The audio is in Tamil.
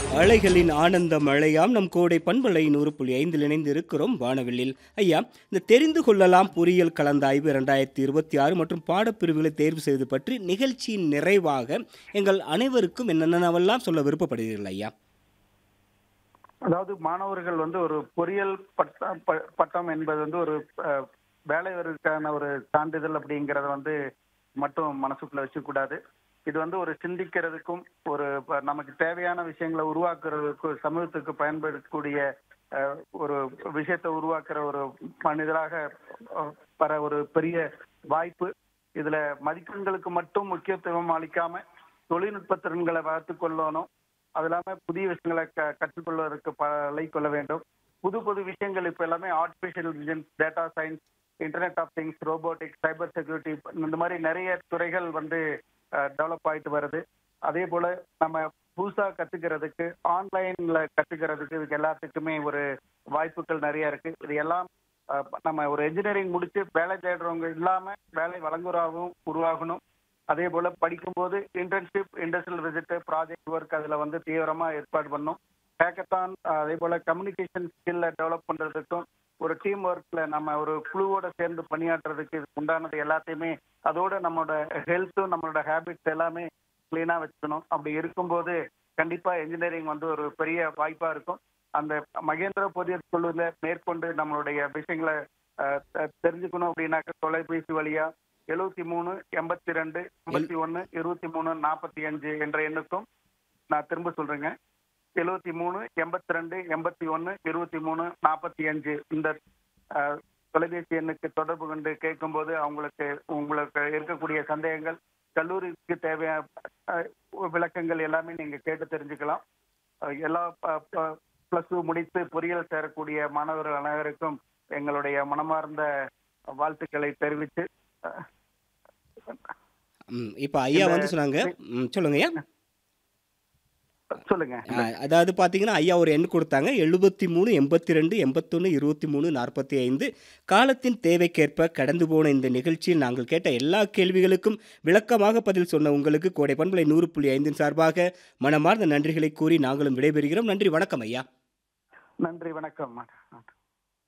அலைகளின் ஆனந்த மழையாம் நம் கோடை பண்பலை நூறு புள்ளி ஐந்தில் இணைந்து இருக்கிறோம் வானவில்லில் ஐயா இந்த தெரிந்து கொள்ளலாம் பொறியியல் கலந்தாய்வு இரண்டாயிரத்தி இருபத்தி ஆறு மற்றும் பாடப்பிரிவுகளை தேர்வு செய்வது பற்றி நிகழ்ச்சியின் நிறைவாக எங்கள் அனைவருக்கும் என்னென்னவெல்லாம் சொல்ல விருப்பப்படுகிறீர்கள் ஐயா அதாவது மாணவர்கள் வந்து ஒரு பொறியியல் பட்டம் ப- பட்டம் என்பது வந்து ஒரு அஹ், வேலைவருக்கான ஒரு சான்றிதழ் அப்படிங்கறத வந்து மட்டும் மனசுக்குள்ள வச்சுக்கூடாது இது வந்து ஒரு சிந்திக்கிறதுக்கும் ஒரு ப- நமக்கு தேவையான விஷயங்களை உருவாக்குறதுக்கும் சமூகத்துக்கு பயன்படக்கூடிய அஹ், ஒரு விஷயத்தை உருவாக்குற ஒரு மனிதராக அஹ், வர ஒரு பெரிய வாய்ப்பு இதுல மதிப்பெண்களுக்கு மட்டும் முக்கியத்துவம் அளிக்காம தொழில்நுட்ப திறன்களை வளர்த்து கொள்ளணும் அது இல்லாம புதிய விஷயங்களை க- கற்றுக்கொள்வதற்கு பழகிக்கொள்ள வேண்டும் புது புது விஷயங்கள் இப்ப எல்லாமே artificial intelligence data science internet of things robotics cyber security இந்த மாதிரி நிறைய துறைகள் வந்து டெவலப் ஆயிட்டு வருது அதே போல நம்ம புதுசா கத்துக்கிறதுக்கு ஆன்லைன்ல கத்துக்கிறதுக்கு இதுக்கு எல்லாத்துக்குமே ஒரு வாய்ப்புகள் நிறைய இருக்கு இது எல்லாம் அஹ், நம்ம ஒரு இன்ஜினியரிங் முடிச்சு வேலை தேடுறவங்க இல்லாம வேலை வழங்குறாகவும் உருவாகணும் அதே போல படிக்கும்போது internship industrial visit project work அதுல வந்து தீவிரமா ஏற்பாடு பண்ணும் ஹேக்கத்தான் அதே போல கம்யூனிகேஷன் ஸ்கில்ல டெவலப் பண்றதுக்கும் ஒரு டீம் ஒர்க்ல நம்ம ஒரு குழுவோட சேர்ந்து பணியாற்றுறதுக்கு இதுக்கு உண்டானது எல்லாத்தையுமே அதோட நம்மளோட ஹெல்த்தும் நம்மளோட ஹேபிட்ஸ் எல்லாமே கிளீனா வச்சுக்கணும் அப்படி இருக்கும்போது கண்டிப்பா இன்ஜினியரிங் வந்து ஒரு பெரிய வாய்ப்பா இருக்கும் அந்த மகேந்திர பொறியியல் குழுல மேற்கொண்டு நம்மளுடைய விஷயங்களை அஹ், தெ- தெரிஞ்சுக்கணும் அப்படின்னாக்க தொலைபேசி வழியா எழுபத்தி மூணு எண்பத்தி ரெண்டு எண்பத்தி ஒன்னு இருபத்தி மூணு நாற்பத்தி அஞ்சு என்ற எண்ணுக்கும் நான் திரும்ப சொல்றேங்க எழுபத்தி மூணு எண்பத்தி ரெண்டு எண்பத்தி ஒன்னு இருபத்தி மூணு நாற்பத்தி அஞ்சு இந்த அஹ், தொலைபேசி எண்ணுக்கு தொடர்பு கொண்டு கேட்கும்போது அவங்களுக்கு உங்களுக்கு இருக்கக்கூடிய சந்தேகங்கள் கல்லூரிக்கு தேவையான அஹ், விளக்கங்கள் எல்லாமே நீங்க கேட்டு தெரிஞ்சுக்கலாம் அஹ், எல்லா பிளஸ் டூ முடித்து பொறியியல் சேரக்கூடிய மாணவர்கள் அனைவருக்கும் எங்களுடைய மனமார்ந்த வாழ்த்துக்களை தெரிவித்து அஹ், ம் இப்போ ஐயா வந்து சொன்னாங்க ம் சொல்லுங்க ஐயா சொல்லுங்க ஆ, அதாவது பார்த்தீங்கன்னா ஐயா ஒரு எண் கொடுத்தாங்க எழுபத்தி மூணு எண்பத்தி ரெண்டு எண்பத்தொன்று இருபத்தி மூணு நாற்பத்தி ஐந்து காலத்தின் தேவைக்கேற்ப கடந்து போன இந்த நிகழ்ச்சியில் நாங்கள் கேட்ட எல்லா கேள்விகளுக்கும் விளக்கமாக பதில் சொன்ன உங்களுக்கு கோடை பண்பலை நூறு புள்ளி ஐந்தின் சார்பாக மனமார்ந்த நன்றிகளை கூறி நாங்களும் விடைபெறுகிறோம் நன்றி வணக்கம் ஐயா நன்றி வணக்கம்